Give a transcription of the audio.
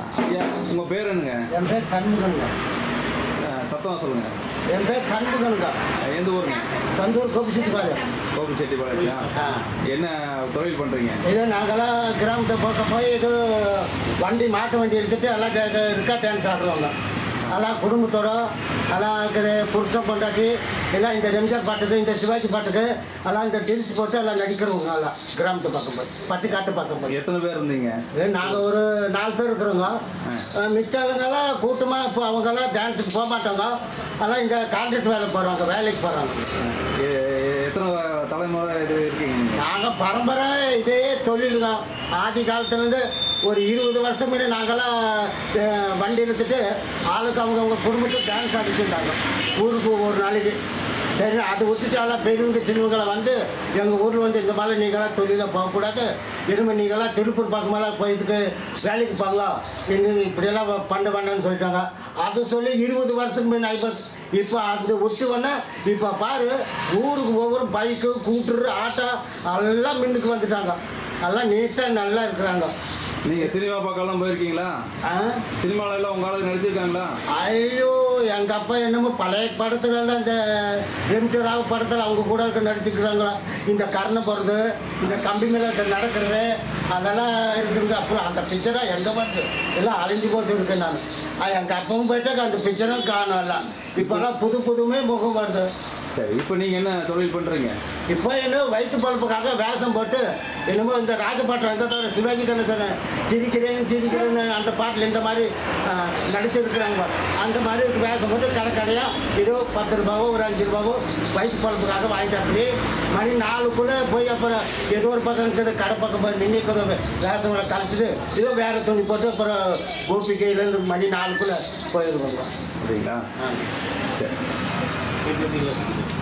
ஐயா உங்கள் பேர் என்னங்க என் பேர் சண்முகனுங்க அஹ், சத்தமா சொல்லுங்க என் பேர் சண்முகனுங்க அஹ், எந்த ஊருங்க சந்தூர் கோபிச்செட்டிப்பாளையம் கோபி செட்டிப்பாளையா ஆ. என்ன தொழில் பண்ணுறீங்க இது நாங்களாம் கிராமத்தை பக்கம் போய் இது வண்டி மாட்டு வண்டி எடுத்துட்டு எல்லாம் டே- இது இருக்கா டான்ஸ் ஆடுறவங்க எல்லாம் குடும்பத்தோட எல்லாம் இருக்குது புருஷன் பொண்டாட்டி எல்லாம் இந்த எம்ஜிஆர் பாட்டுக்கு இந்த சிவாஜி பாட்டுக்கு எல்லாம் இந்த டில்ஸ் போட்டு எல்லாம் நடிக்கிறவங்க எல்லாம் கிராமத்து பக்கம் போய் பட்டிக்காட்டு பக்கம் போய் எத்தனை பேர் இருந்தீங்க இது நாங்கள் ஒரு நாலு பேர் இருக்கிறோங்க அஹ் மிச்ச ஆளுங்கெல்லாம் கூட்டமாக இப்போ அவங்கெல்லாம் டான்ஸுக்கு போக மாட்டாங்க எல்லாம் இந்த கான்ட்ராக்ட் வேலை போகிறாங்க வேலைக்கு போகிறாங்க எ- எ- எத்தனை வ- தலைமுறை இது இருக்கீங்க நீங்க? நாங்கள் பரம்பரை இதே தொழில் தான் ஆதி காலத்துலேருந்து ஒரு இருபது வருஷம் முன்னாடி நாங்களாம் அஹ், வண்டி எடுத்துட்டு ஆளுக்கு அவங்க அவங்க குடும்பத்துக்கு டான்ஸ் ஆடிச்சுட்டாங்க ஊருக்கு ஒரு நாளைக்கு சரி அதை விட்டுட்டாலாம் பெரியவங்க சின்னவங்களை வந்து எங்கள் ஊரில் வந்து இந்த மாதிரி நீங்களாம் தொழிலில் போகக்கூடாது இனிமேல் நீங்களாம் திருப்பூர் பக்கமெல்லாம் போய் இதுக்கு வேலைக்கு போங்க எங்கள் இப்படியெல்லாம் பண்ண வேண்டாம்னு சொல்லிட்டாங்க அதை சொல்லி இருபது வருஷத்துக்கு முன்ன இப்போ இப்போ அந்த ஒட்டு வேணா இப்போ பாரு ஊருக்கு ஒவ்வொரு பைக்கு கூட்டுரு ஆட்டோ எல்லாம் மின்னுக்கு வந்துட்டாங்க எல்லாம் நீட்டாக நல்லா இருக்கிறாங்க நீங்க சினிமா பக்கம்லாம் போயிருக்கீங்களா ஆ சினிமால எல்லாம் உங்க ஆளுங்க நடிச்சிருக்காங்களா ஐயோ எங்கள் அப்பா என்னமோ பழைய படத்துலலாம் இந்த எம்டி ராவ் படத்தில் அவங்க கூட நடிச்சுக்கிறாங்களா இந்த கர்ணை போகிறது இந்த கம்பி மேலே நடக்கிறது அதெல்லாம் இருக்குங்க அப்புறம் அந்த பிக்சராக எங்கே வருது எல்லாம் அழிஞ்சு போச்சு இருக்கு நான் எங்கள் அப்பாவும் போயிட்டாக்க அந்த பிக்சரும் காணல இப்போல்லாம் புது புதுமே முகம் வருது சரி இப்போ நீங்க என்ன தொழில் பண்றீங்க இப்போ என்ன வயிற்று பழப்புக்காக வேஷம் போட்டு என்னமோ இந்த ராஜபாட்டு அந்த தவிர சிவாஜி கணேசன் சிரிக்கிறேன் சிரிக்கிறேன்னு அந்த பாட்டில் இந்த மாதிரி ஆ, நடிச்சிருக்கிறாங்க அந்த மாதிரி வேஷம் போட்டு கடை கடையாக ஏதோ பத்து ரூபாவோ ஒரு அஞ்சு ரூபாவோ வயிற்று பழப்புக்காக வாங்கிட்டு அப்படி மணி நாலுக்குள்ளே போய் அப்புறம் ஏதோ ஒரு பக்கம் இருக்குது கடை பக்கம் போய் நின்று வேஷங்களை கலைச்சிட்டு ஏதோ வேறு துணி போட்டு அப்புறம் கோபிக்கையிலேருந்து மணி நாலுக்குள்ளே போயிடுவாங்க அப்படிங்களா ஆ சரி